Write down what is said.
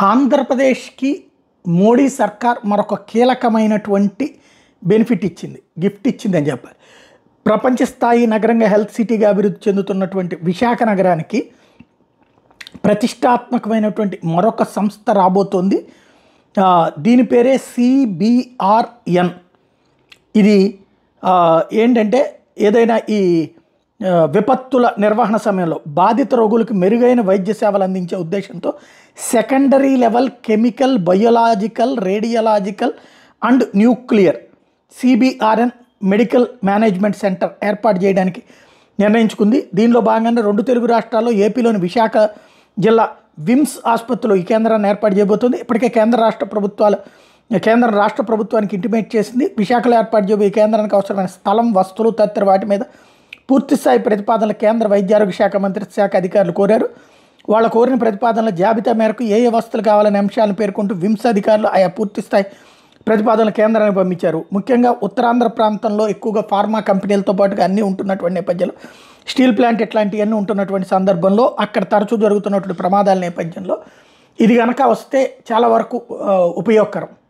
ఆంధ్రప్రదేశ్కి మోడీ సర్కార్ మరొక కీలకమైనటువంటి బెనిఫిట్ ఇచ్చింది గిఫ్ట్ ఇచ్చింది అని చెప్పాలి ప్రపంచ స్థాయి నగరంగా హెల్త్ సిటీగా అభివృద్ధి చెందుతున్నటువంటి విశాఖ నగరానికి ప్రతిష్టాత్మకమైనటువంటి మరొక సంస్థ రాబోతోంది ఆ, దీని పేరే సిబిఆర్ఎన్ ఇది ఆ, ఏంటంటే ఏదైనా ఈ ఆ, విపత్తుల నిర్వహణ సమయంలో బాధిత రోగులకు మెరుగైన వైద్య సేవలు అందించే ఉద్దేశంతో secondary level chemical biological radiological and nuclear CBRN medical management centre ఏర్పాటు చేయడానికి నిర్ణయించుకుంది దీనిలో భాగంగా రెండు తెలుగు రాష్ట్రాల్లో ఏపీలోని విశాఖ జిల్లా విమ్స్ ఆసుపత్రిలో ఈ కేంద్రాన్ని ఏర్పాటు చేయబోతుంది ఇప్పటికే కేంద్ర రాష్ట్ర ప్రభుత్వాలు కేంద్ర రాష్ట్ర ప్రభుత్వానికి ఇంటిమేట్ చేసింది విశాఖలో ఏర్పాటు చేయబోయే ఈ కేంద్రానికి అవసరమైన స్థలం వస్తువులు తదితర వాటి మీద పూర్తిస్థాయి ప్రతిపాదనలు కేంద్ర వైద్యారోగ్య శాఖ మంత్రిత్వ శాఖ అధికారులు కోరారు వాళ్ళ కోరిన ప్రతిపాదనల జాబితా మేరకు ఏ ఏ వస్తువులు కావాలనే అంశాలను పేర్కొంటూ విమ్స్ అధికారులు ఆయా పూర్తిస్థాయి ప్రతిపాదనలు కేంద్రానికి పంపించారు ముఖ్యంగా ఉత్తరాంధ్ర ప్రాంతంలో ఎక్కువగా ఫార్మా కంపెనీలతో పాటుగా అన్నీ ఉంటున్నటువంటి నేపథ్యంలో స్టీల్ ప్లాంట్ ఇట్లాంటివన్నీ ఉంటున్నటువంటి సందర్భంలో అక్కడ తరచూ జరుగుతున్నటువంటి ప్రమాదాల నేపథ్యంలో ఇది కనుక వస్తే చాలా వరకు ఆ, ఉపయోగకరం